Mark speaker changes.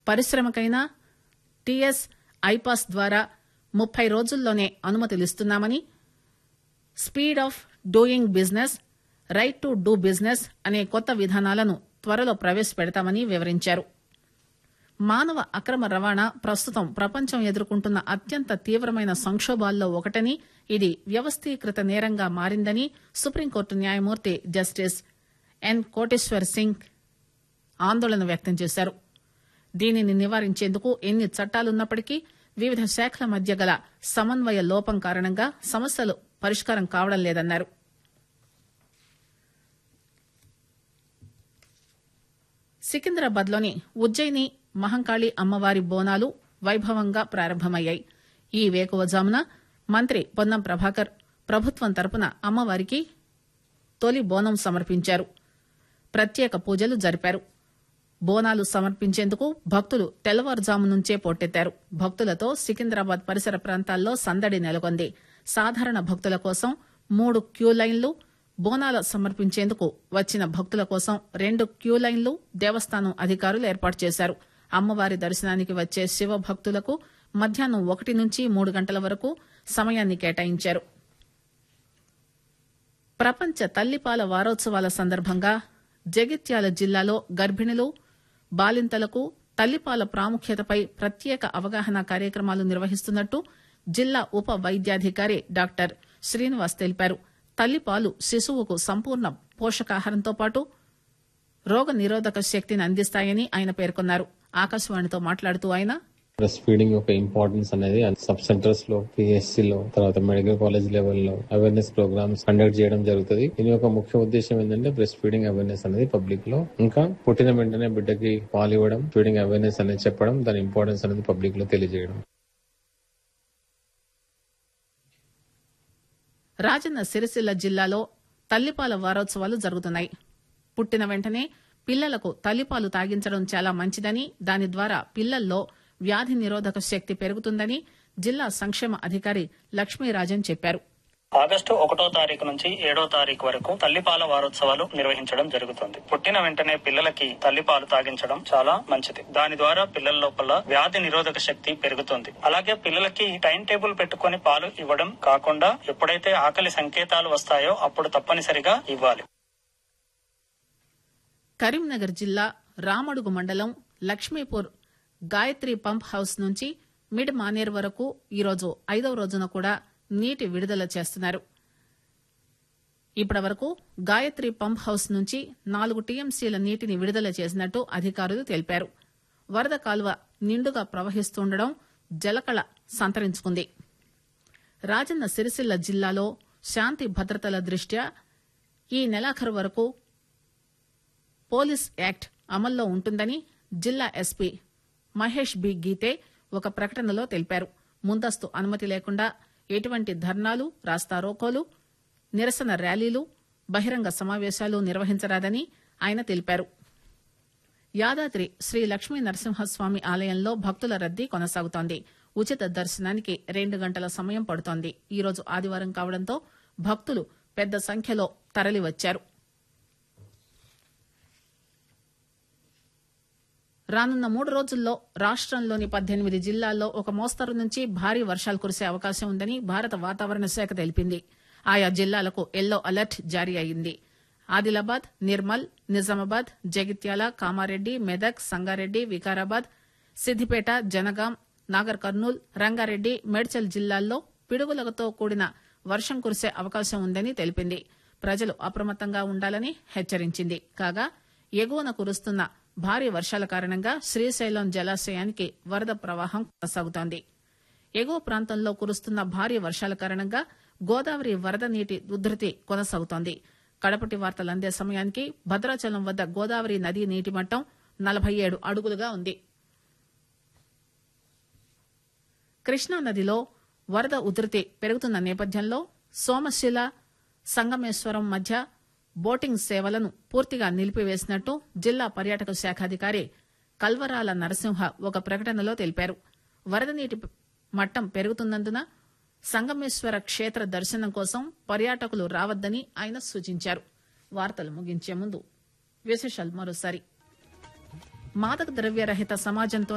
Speaker 1: పరిశ్రమకైనా TS iPASS ద్వారా ముప్పై రోజుల్లోనే అనుమతులిస్తున్నామని speed of doing business right to do business అనే కొత్త విధానాలను త్వరలో ప్రవేశపెడతామని వివరించారు మానవ అక్రమ రవాణా ప్రస్తుతం ప్రపంచం ఎదుర్కొంటున్న అత్యంత తీవ్రమైన సంకోభాల్లో ఒకటని ఇది వ్యవస్థీకృత నేరంగా మారిందని సుప్రీంకోర్టు న్యాయమూర్తి జస్టిస్ ఎన్ కోటేశ్వర్ సింగ్ ఆందోళన వ్యక్తం చేశారు దీనిని నివారించేందుకు ఎన్ని చట్టాలున్నప్పటికీ వివిధ శాఖల మధ్య గల సమన్వయ లోపం కారణంగా సమస్యలు పరిష్కారం కావడం లేదన్నారు సికింద్రాబాద్ లోని ఉజ్జయిని మహంకాళి అమ్మవారి బోనాలు వైభవంగా ప్రారంభమయ్యాయి ఈ వేకువజామున మంత్రి పొన్నం ప్రభాకర్ ప్రభుత్వం తరపున అమ్మవారికి తొలి బోనం సమర్పించారు ప్రత్యేక పూజలు జరిపారు బోనాలు సమర్పించేందుకు భక్తులు తెల్లవారుజాము నుంచే పోటెత్తారు భక్తులతో సికింద్రాబాద్ పరిసర ప్రాంతాల్లో సందడి నెలకొంది సాధారణ భక్తుల కోసం మూడు క్యూ లైన్లు బోనాల సమర్పించేందుకు వచ్చిన భక్తుల కోసం రెండు క్యూ లైన్లు దేవస్థానం అధికారులు ఏర్పాటు చేశారు అమ్మవారి దర్శనానికి వచ్చే శివ భక్తులకు మధ్యాహ్నం ఒకటి నుంచి మూడు గంటల వరకు సమయాన్ని కేటాయించారు ప్రపంచ తల్లిపాల వారోత్సవాల సందర్భంగా జగిత్యాల జిల్లాలో గర్భిణులు బాలింతలకు తల్లిపాల ప్రాముఖ్యతపై ప్రత్యేక అవగాహన కార్యక్రమాలు నిర్వహిస్తున్నట్టు జిల్లా ఉప వైద్యాధికారి డాక్టర్ శ్రీనివాస్ తెలిపారు తల్లిపాలు శిశువుకు సంపూర్ణ పోషకాహారంతో పాటు రోగ నిరోధక శక్తిని అందిస్తాయని ఆయన పేర్కొన్నారు ఆకాశవాణితో మాట్లాడుతూ ఆయన
Speaker 2: బ్రెస్ట్ ఫీడింగ్ యొక్క ఇంపార్టెన్స్ అనేది సబ్ సెంటర్స్ లో పిఎస్సి లో తర్వాత మెడికల్ కాలేజ్ లెవెల్లో అవేర్నెస్ ప్రోగ్రామ్స్ కండక్ట్ చేయడం జరుగుతుంది దీని యొక్క ముఖ్య ఉద్దేశం ఏంటంటే బ్రెస్ట్ ఫీడింగ్ అవేర్నెస్ అనేది పబ్లిక్ లో ఇంకా పుట్టిన వెంటనే బిడ్డకి పాలు ఇవ్వడం ఫీడింగ్ అవేర్నెస్ అనేది చెప్పడం దాని ఇంపార్టెన్స్ అనేది పబ్లిక్ లో తెలియజేయడం
Speaker 1: రాజన్న సిరిసిల్ల జిల్లాలో తల్లిపాల వారోత్సవాలు జరుగుతున్నాయి పుట్టిన వెంటనే పిల్లలకు తల్లిపాలు తాగించడం చాలా మంచిదని దాని ద్వారా పిల్లల్లో వ్యాధి నిరోధక శక్తి పెరుగుతుందని జిల్లా సంక్షేమ అధికారి లక్ష్మీరాజన్ చెప్పారు
Speaker 3: ఆగస్టు ఒకటో తారీఖు నుంచి ఏడో తారీఖు వరకు తల్లిపాల వారోత్సవాలు నిర్వహించడం జరుగుతుంది పుట్టిన వెంటనే పిల్లలకి తల్లిపాలు తాగించడం చాలా మంచిది దాని ద్వారా పిల్లల లోపల వ్యాధి నిరోధక శక్తి పెరుగుతుంది అలాగే పిల్లలకి టైం టేబుల్ పెట్టుకొని పాలు ఇవ్వడం కాకుండా ఎప్పుడైతే ఆకలి సంకేతాలు వస్తాయో అప్పుడు తప్పనిసరిగా ఇవ్వాలి
Speaker 1: కరీంనగర్ జిల్లా రామడుగు మండలం లక్ష్మీపూర్ గాయత్రి పంప్ హౌస్ నుంచి మిడ్ మానేర్ వరకు ఈరోజు ఐదవ రోజున కూడా నీటి విడుదల చేస్తున్నారు ఇప్పటి వరకు గాయత్రి పంప్ హౌస్ నుంచి నాలుగు టీఎంసీల నీటిని విడుదల చేసినట్టు అధికారులు తెలిపారు వరద కాలువ నిండుగా ప్రవహిస్తుండడం జలకళ సంతరించుకుంది రాజన్న సిరిసిల్ల జిల్లాలో శాంతి భద్రతల దృష్ట్యా ఈ నెలాఖరు వరకు పోలీస్ యాక్ట్ అమల్లో ఉంటుందని జిల్లా ఎస్పీ మహేష్ బి గీతే ఒక ప్రకటనలో తెలిపారు ముందస్తు అనుమతి లేకుండా ఎటువంటి ధర్నాలు రాస్తారోకోలు నిరసన ర్యాలీలు బహిరంగ సమావేశాలు నిర్వహించరాదని ఆయన తెలిపారు యాదాద్రి శ్రీ లక్ష్మీ నరసింహస్వామి ఆలయంలో భక్తుల రద్దీ కొనసాగుతోంది ఉచిత దర్శనానికి రెండు గంటల సమయం పడుతోంది ఈరోజు ఆదివారం కావడంతో భక్తులు పెద్ద సంఖ్యలో తరలివచ్చారు రానున్న మూడు రోజుల్లో రాష్టంలోని పద్దెనిమిది జిల్లాల్లో ఒక మోస్తరు నుంచి భారీ వర్షాలు కురిసే అవకాశం ఉందని భారత వాతావరణ శాఖ తెలిపింది ఆయా జిల్లాలకు ఎల్లో అలర్ట్ జారీ అయింది ఆదిలాబాద్ నిర్మల్ నిజామాబాద్ జగిత్యాల కామారెడ్డి మెదక్ సంగారెడ్డి వికారాబాద్ సిద్దిపేట జనగాం నాగర్ కర్నూల్ రంగారెడ్డి మేడ్చల్ జిల్లాల్లో పిడుగులతో కూడిన వర్షం కురిసే అవకాశం ఉందని తెలిపింది ప్రజలు అప్రమత్తంగా ఉండాలని హెచ్చరించింది కాగా ఎగువన కురుస్తున్న భారీ వర్షాల కారణంగా శ్రీశైలం జలాశయానికి వరద ప్రవాహం కొనసాగుతోంది ఎగువ ప్రాంతంలో కురుస్తున్న భారీ వర్షాల కారణంగా గోదావరి వరద నీటి ఉధృతి కొనసాగుతోంది కడపటి వార్తలు అందే సమయానికి భద్రాచలం వద్ద గోదావరి నదీ నీటి మట్టం నలభై ఏడు అడుగులుగా ఉంది కృష్ణా నదిలో వరద ఉధృతి పెరుగుతున్న నేపథ్యంలో సోమశిల సంగమేశ్వరం మధ్య బోటింగ్ సేవలను పూర్తిగా నిలిపివేసినట్టు జిల్లా పర్యాటక శాఖాధికారి కల్వరాల నరసింహ ఒక ప్రకటనలో తెలిపారు వరద నీటి మట్టం పెరుగుతున్నందున సంగమేశ్వర క్షేత్ర దర్శనం కోసం పర్యాటకులు రావద్దని ఆయన సూచించారు వార్తలు ముగించే ముందు విశేషాలు మరోసారి మాదక ద్రవ్య రహిత సమాజంతో